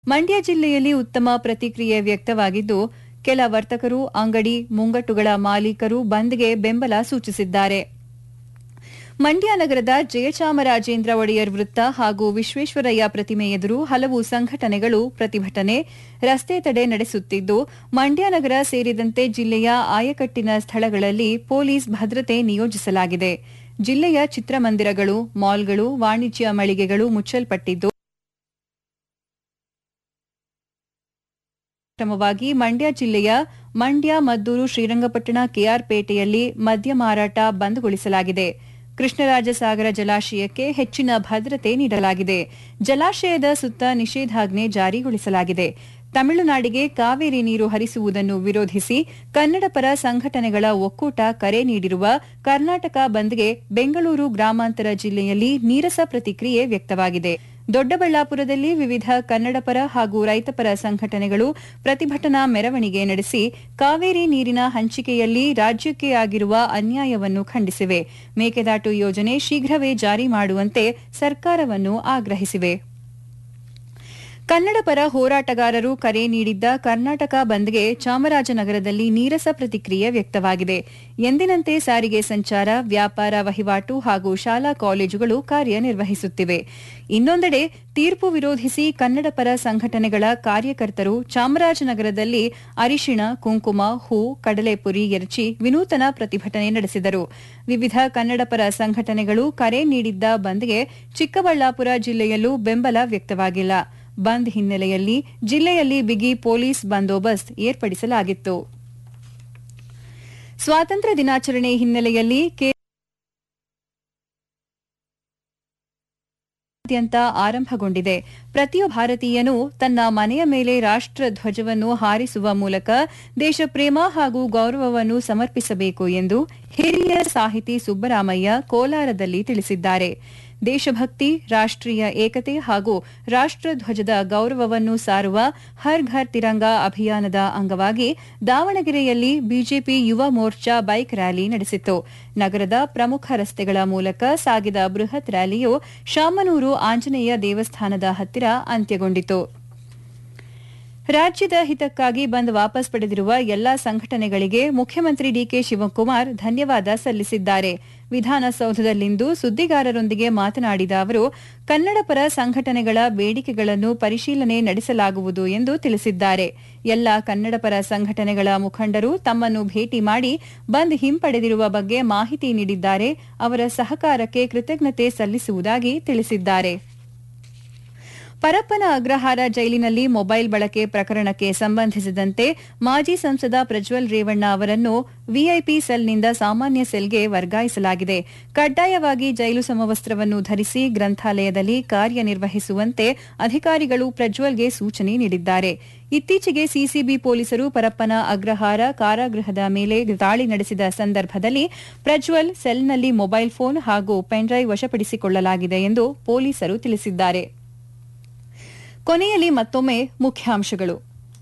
ಮಂಡ್ಯ ಜಿಲ್ಲೆಯಲ್ಲಿ ಉತ್ತಮ ಪ್ರತಿಕ್ರಿಯೆ ವ್ಯಕ್ತವಾಗಿದ್ದು ಕೆಲ ವರ್ತಕರು ಅಂಗಡಿ ಮುಂಗಟ್ಟುಗಳ ಮಾಲೀಕರು ಬಂದ್ಗೆ ಬೆಂಬಲ ಸೂಚಿಸಿದ್ದಾರೆ ಮಂಡ್ಯ ನಗರದ ಜಯಚಾಮರಾಜೇಂದ್ರ ಒಡೆಯರ್ ವೃತ್ತ ಹಾಗೂ ವಿಶ್ವೇಶ್ವರಯ್ಯ ಪ್ರತಿಮೆ ಎದುರು ಹಲವು ಸಂಘಟನೆಗಳು ಪ್ರತಿಭಟನೆ ರಸ್ತೆ ತಡೆ ನಡೆಸುತ್ತಿದ್ದು ಮಂಡ್ಯ ನಗರ ಸೇರಿದಂತೆ ಜಿಲ್ಲೆಯ ಆಯಕಟ್ಟಿನ ಸ್ಥಳಗಳಲ್ಲಿ ಪೊಲೀಸ್ ಭದ್ರತೆ ನಿಯೋಜಿಸಲಾಗಿದೆ ಜಿಲ್ಲೆಯ ಚಿತ್ರಮಂದಿರಗಳು ಮಾಲ್ಗಳು ವಾಣಿಜ್ಯ ಮಳಿಗೆಗಳು ಮುಚ್ಚಲ್ಪಟ್ಟಿದ್ದು ಕ್ರಮವಾಗಿ ಮಂಡ್ಯ ಜಿಲ್ಲೆಯ ಮಂಡ್ಯ ಮದ್ದೂರು ಶ್ರೀರಂಗಪಟ್ಟಣ ಕೆಆರ್ಪೇಟೆಯಲ್ಲಿ ಮದ್ಯ ಮಾರಾಟ ಬಂದ್ಗೊಳಿಸಲಾಗಿದೆ ಕೃಷ್ಣರಾಜಸಾಗರ ಜಲಾಶಯಕ್ಕೆ ಹೆಚ್ಚಿನ ಭದ್ರತೆ ನೀಡಲಾಗಿದೆ ಜಲಾಶಯದ ಸುತ್ತ ನಿಷೇಧಾಜ್ಞೆ ಜಾರಿಗೊಳಿಸಲಾಗಿದೆ ತಮಿಳುನಾಡಿಗೆ ಕಾವೇರಿ ನೀರು ಹರಿಸುವುದನ್ನು ವಿರೋಧಿಸಿ ಕನ್ನಡಪರ ಸಂಘಟನೆಗಳ ಒಕ್ಕೂಟ ಕರೆ ನೀಡಿರುವ ಕರ್ನಾಟಕ ಬಂದ್ಗೆ ಬೆಂಗಳೂರು ಗ್ರಾಮಾಂತರ ಜಿಲ್ಲೆಯಲ್ಲಿ ನೀರಸ ಪ್ರತಿಕ್ರಿಯೆ ವ್ಯಕ್ತವಾಗಿದೆ ದೊಡ್ಡಬಳ್ಳಾಪುರದಲ್ಲಿ ವಿವಿಧ ಕನ್ನಡಪರ ಹಾಗೂ ರೈತಪರ ಸಂಘಟನೆಗಳು ಪ್ರತಿಭಟನಾ ಮೆರವಣಿಗೆ ನಡೆಸಿ ಕಾವೇರಿ ನೀರಿನ ಹಂಚಿಕೆಯಲ್ಲಿ ರಾಜ್ಯಕ್ಕೆ ಆಗಿರುವ ಅನ್ಯಾಯವನ್ನು ಖಂಡಿಸಿವೆ ಮೇಕೆದಾಟು ಯೋಜನೆ ಶೀಘ್ರವೇ ಜಾರಿ ಮಾಡುವಂತೆ ಸರ್ಕಾರವನ್ನು ಆಗ್ರಹಿಸಿವೆ ಕನ್ನಡ ಪರ ಹೋರಾಟಗಾರರು ಕರೆ ನೀಡಿದ್ದ ಕರ್ನಾಟಕ ಬಂದ್ಗೆ ಚಾಮರಾಜನಗರದಲ್ಲಿ ನೀರಸ ಪ್ರತಿಕ್ರಿಯೆ ವ್ಯಕ್ತವಾಗಿದೆ ಎಂದಿನಂತೆ ಸಾರಿಗೆ ಸಂಚಾರ ವ್ಯಾಪಾರ ವಹಿವಾಟು ಹಾಗೂ ಶಾಲಾ ಕಾಲೇಜುಗಳು ಕಾರ್ಯನಿರ್ವಹಿಸುತ್ತಿವೆ ಇನ್ನೊಂದೆಡೆ ತೀರ್ಪು ವಿರೋಧಿಸಿ ಕನ್ನಡ ಪರ ಸಂಘಟನೆಗಳ ಕಾರ್ಯಕರ್ತರು ಚಾಮರಾಜನಗರದಲ್ಲಿ ಅರಿಶಿಣ ಕುಂಕುಮ ಹೂ ಕಡಲೆಪುರಿ ಎರಚಿ ವಿನೂತನ ಪ್ರತಿಭಟನೆ ನಡೆಸಿದರು ವಿವಿಧ ಕನ್ನಡಪರ ಸಂಘಟನೆಗಳು ಕರೆ ನೀಡಿದ್ದ ಬಂದ್ಗೆ ಚಿಕ್ಕಬಳ್ಳಾಪುರ ಜಿಲ್ಲೆಯಲ್ಲೂ ಬೆಂಬಲ ವ್ಯಕ್ತವಾಗಿಲ್ಲ ಬಂದ್ ಹಿನ್ನೆಲೆಯಲ್ಲಿ ಜಿಲ್ಲೆಯಲ್ಲಿ ಬಿಗಿ ಪೊಲೀಸ್ ಬಂದೋಬಸ್ತ್ ಏರ್ಪಡಿಸಲಾಗಿತ್ತು ಸ್ವಾತಂತ್ರ್ಯ ದಿನಾಚರಣೆ ಹಿನ್ನೆಲೆಯಲ್ಲಿ ಾದ್ಯಂತ ಆರಂಭಗೊಂಡಿದೆ ಪ್ರತಿಯೊಬ್ಬ ಭಾರತೀಯನೂ ತನ್ನ ಮನೆಯ ಮೇಲೆ ರಾಷ್ಟ್ರ ಧ್ವಜವನ್ನು ಹಾರಿಸುವ ಮೂಲಕ ದೇಶಪ್ರೇಮ ಹಾಗೂ ಗೌರವವನ್ನು ಸಮರ್ಪಿಸಬೇಕು ಎಂದು ಹಿರಿಯ ಸಾಹಿತಿ ಸುಬ್ಬರಾಮಯ್ಯ ಕೋಲಾರದಲ್ಲಿ ತಿಳಿಸಿದ್ದಾರೆ ದೇಶಭಕ್ತಿ ರಾಷ್ಟ್ರೀಯ ಏಕತೆ ಹಾಗೂ ರಾಷ್ಟ್ರಧ್ವಜದ ಗೌರವವನ್ನು ಸಾರುವ ಹರ್ ಘರ್ ತಿರಂಗಾ ಅಭಿಯಾನದ ಅಂಗವಾಗಿ ದಾವಣಗೆರೆಯಲ್ಲಿ ಬಿಜೆಪಿ ಯುವ ಮೋರ್ಚಾ ಬೈಕ್ ರ್ಯಾಲಿ ನಡೆಸಿತು ನಗರದ ಪ್ರಮುಖ ರಸ್ತೆಗಳ ಮೂಲಕ ಸಾಗಿದ ಬೃಹತ್ ರ್ಯಾಲಿಯು ಶಾಮನೂರು ಆಂಜನೇಯ ದೇವಸ್ಥಾನದ ಹತ್ತಿರ ಅಂತ್ಯಗೊಂಡಿತು ರಾಜ್ಯದ ಹಿತಕ್ಕಾಗಿ ಬಂದ್ ವಾಪಸ್ ಪಡೆದಿರುವ ಎಲ್ಲಾ ಸಂಘಟನೆಗಳಿಗೆ ಮುಖ್ಯಮಂತ್ರಿ ಡಿಕೆ ಶಿವಕುಮಾರ್ ಧನ್ಯವಾದ ಸಲ್ಲಿಸಿದ್ದಾರೆ ವಿಧಾನಸೌಧದಲ್ಲಿಂದು ಸುದ್ದಿಗಾರರೊಂದಿಗೆ ಮಾತನಾಡಿದ ಅವರು ಕನ್ನಡ ಪರ ಸಂಘಟನೆಗಳ ಬೇಡಿಕೆಗಳನ್ನು ಪರಿಶೀಲನೆ ನಡೆಸಲಾಗುವುದು ಎಂದು ತಿಳಿಸಿದ್ದಾರೆ ಎಲ್ಲ ಕನ್ನಡಪರ ಸಂಘಟನೆಗಳ ಮುಖಂಡರು ತಮ್ಮನ್ನು ಭೇಟಿ ಮಾಡಿ ಬಂದ್ ಹಿಂಪಡೆದಿರುವ ಬಗ್ಗೆ ಮಾಹಿತಿ ನೀಡಿದ್ದಾರೆ ಅವರ ಸಹಕಾರಕ್ಕೆ ಕೃತಜ್ಞತೆ ಸಲ್ಲಿಸುವುದಾಗಿ ತಿಳಿಸಿದ್ದಾರೆ ಪರಪ್ಪನ ಅಗ್ರಹಾರ ಜೈಲಿನಲ್ಲಿ ಮೊಬೈಲ್ ಬಳಕೆ ಪ್ರಕರಣಕ್ಕೆ ಸಂಬಂಧಿಸಿದಂತೆ ಮಾಜಿ ಸಂಸದ ಪ್ರಜ್ವಲ್ ರೇವಣ್ಣ ಅವರನ್ನು ವಿಐಪಿ ಸೆಲ್ನಿಂದ ಸಾಮಾನ್ಯ ಸೆಲ್ಗೆ ವರ್ಗಾಯಿಸಲಾಗಿದೆ ಕಡ್ಡಾಯವಾಗಿ ಜೈಲು ಸಮವಸ್ತ್ರವನ್ನು ಧರಿಸಿ ಗ್ರಂಥಾಲಯದಲ್ಲಿ ಕಾರ್ಯನಿರ್ವಹಿಸುವಂತೆ ಅಧಿಕಾರಿಗಳು ಪ್ರಜ್ವಲ್ಗೆ ಸೂಚನೆ ನೀಡಿದ್ದಾರೆ ಇತ್ತೀಚೆಗೆ ಸಿಸಿಬಿ ಪೊಲೀಸರು ಪರಪ್ಪನ ಅಗ್ರಹಾರ ಕಾರಾಗೃಹದ ಮೇಲೆ ದಾಳಿ ನಡೆಸಿದ ಸಂದರ್ಭದಲ್ಲಿ ಪ್ರಜ್ವಲ್ ಸೆಲ್ನಲ್ಲಿ ಮೊಬೈಲ್ ಫೋನ್ ಹಾಗೂ ಪೆನ್ಡ್ರೈವ್ ವಶಪಡಿಸಿಕೊಳ್ಳಲಾಗಿದೆ ಎಂದು ಪೊಲೀಸರು ತಿಳಿಸಿದ್ದಾರೆ ಕೊನೆಯಲ್ಲಿ ಮತ್ತೊಮ್ಮೆ ಮುಖ್ಯಾಂಶಗಳು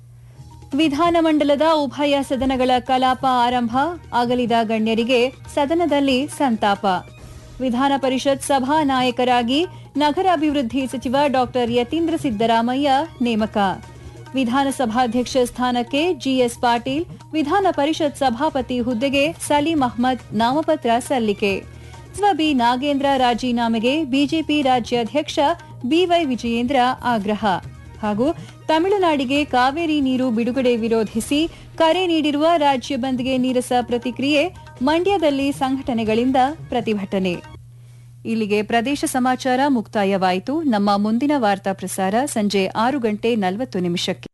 ವಿಧಾನಮಂಡಲದ ಉಭಯ ಸದನಗಳ ಕಲಾಪ ಆರಂಭ ಅಗಲಿದ ಗಣ್ಯರಿಗೆ ಸದನದಲ್ಲಿ ಸಂತಾಪ ವಿಧಾನ ಪರಿಷತ್ ಸಭಾ ನಾಯಕರಾಗಿ ನಗರಾಭಿವೃದ್ಧಿ ಸಚಿವ ಡಾ ಯತೀಂದ್ರ ಸಿದ್ದರಾಮಯ್ಯ ನೇಮಕ ವಿಧಾನಸಭಾಧ್ಯಕ್ಷ ಸ್ಥಾನಕ್ಕೆ ಜಿಎಸ್ ಪಾಟೀಲ್ ವಿಧಾನ ಪರಿಷತ್ ಸಭಾಪತಿ ಹುದ್ದೆಗೆ ಸಲೀಂ ಅಹ್ಮದ್ ನಾಮಪತ್ರ ಸಲ್ಲಿಕೆ ಸಚಿವ ಬಿ ನಾಗೇಂದ್ರ ರಾಜೀನಾಮೆಗೆ ಬಿಜೆಪಿ ರಾಜ್ಯಾಧ್ಯಕ್ಷ ಬಿವೈ ವಿಜಯೇಂದ್ರ ಆಗ್ರಹ ಹಾಗೂ ತಮಿಳುನಾಡಿಗೆ ಕಾವೇರಿ ನೀರು ಬಿಡುಗಡೆ ವಿರೋಧಿಸಿ ಕರೆ ನೀಡಿರುವ ರಾಜ್ಯ ಬಂದ್ಗೆ ನೀರಸ ಪ್ರತಿಕ್ರಿಯೆ ಮಂಡ್ಯದಲ್ಲಿ ಸಂಘಟನೆಗಳಿಂದ ಪ್ರತಿಭಟನೆ ಇಲ್ಲಿಗೆ ಪ್ರದೇಶ ಸಮಾಚಾರ ಮುಕ್ತಾಯವಾಯಿತು ನಮ್ಮ ಮುಂದಿನ ವಾರ್ತಾ ಪ್ರಸಾರ ಸಂಜೆ ಆರು ಗಂಟೆ ನಲವತ್ತು ನಿಮಿಷಕ್ಕೆ